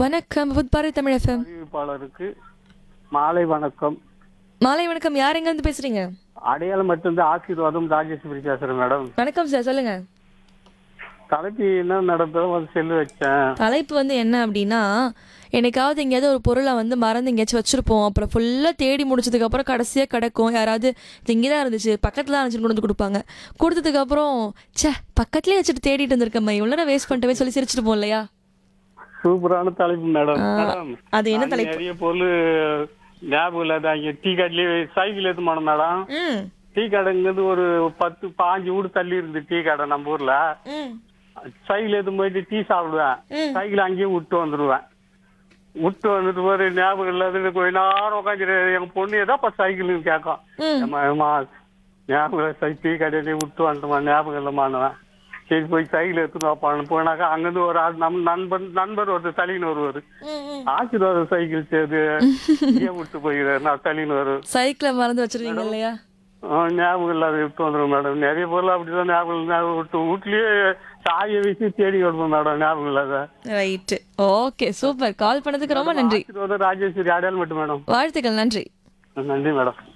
வணக்கம் புத்பாரி தமிழ் எஃப்எம் அறிவிப்பாளருக்கு மாலை வணக்கம் மாலை வணக்கம் யார் எங்க இருந்து பேசுறீங்க அடையாளம் மட்டும்தான் ஆசீர்வாதம் ராஜேஸ்வரி பேசுறேன் மேடம் வணக்கம் சார் சொல்லுங்க தலைக்கு என்ன நடந்ததோ வந்து செல்லு வச்சேன் தலைப்பு வந்து என்ன அப்படின்னா என்னைக்காவது எங்கேயாவது ஒரு பொருளை வந்து மறந்து எங்கேயாச்சும் வச்சிருப்போம் அப்புறம் ஃபுல்லாக தேடி முடிச்சதுக்கு அப்புறம் கடைசியாக கிடக்கும் யாராவது இது இங்கே தான் இருந்துச்சு பக்கத்தில் தான் இருந்துச்சுன்னு கொண்டு வந்து கொடுப்பாங்க கொடுத்ததுக்கு அப்புறம் ச்சே பக்கத்துலேயே வச்சுட்டு தேடிட்டு இருந்திருக்கம்மா இவ்வளோ வேஸ்ட் பண்ணிட்டவே சொல்லி சிரிச்சிட்டு இல்லையா சூப்பரான தலைப்பு மேடம் மேடம் அது என்ன நாங்க தலைப்பு நிறைய பொருள் ஞாபகம் இல்லாத அங்க டீ கடையிலேயே சைக்கிள் எடுத்து போனோம் மேடம் ம் டீ கடைங்கிறது ஒரு பத்து பாஞ்சு வீடு தள்ளி இருந்து டீ கடை நம்ம ஊர்ல ம் சைக்கிள் எடுத்து போயிட்டு டீ சாப்பிடுவேன் ம். சைக்கிள் அங்கேயே விட்டு வந்துடுவேன் விட்டு வந்துட்டு ஒரு ஞாபகம் இல்லாத கொஞ்ச நேரம் உட்காந்து எங்க பொண்ணு ஏதாப்பா சைக்கிள்னு கேட்கும் ம் ஏம்மா, ஏம்மா, ஞாபகம் இல்லை, சை- டீ கடையிலே விட்டு வந்துட்டோமா ஞாபகம் இல்லைம்மான்னுவேன் சரி போய் சைக்கிள் எடுத்துன்னு வாப்பான்னு போனாக்கா அங்கிருந்து ஒரு ஆள் நம்ம நண்பர் நண்பர் ஒருத்தர் தள்ளின்னு வருவாரு ம், ம். ஆசீர்வாத சைக்கிள் சேது ஏன் விட்டு போயிடுறாரு நான் தள்ளின்னு வரும் சைக்கிளை மறந்து வச்சிருவீங்க இல்லையா ஞாபகம் இல்லாத விட்டு வந்துடும் மேடம் நிறைய பொருள் அப்படிதான் ஞாபகம் இல்லை. ஞாபகம் விட்டு வீட்லயே சாயை வச்சு தேடி கொடுப்போம் மேடம் ஞாபகம் இல்லாத ரைட்டு ஓகே சூப்பர் கால் பண்ணதுக்கு ரொம்ப நன்றி ஆசீர்வாதம் ராஜேஸ்வரி அடையாளம் மட்டும் மேடம் வாழ்த்துக்கள் நன்றி நன்றி மேடம்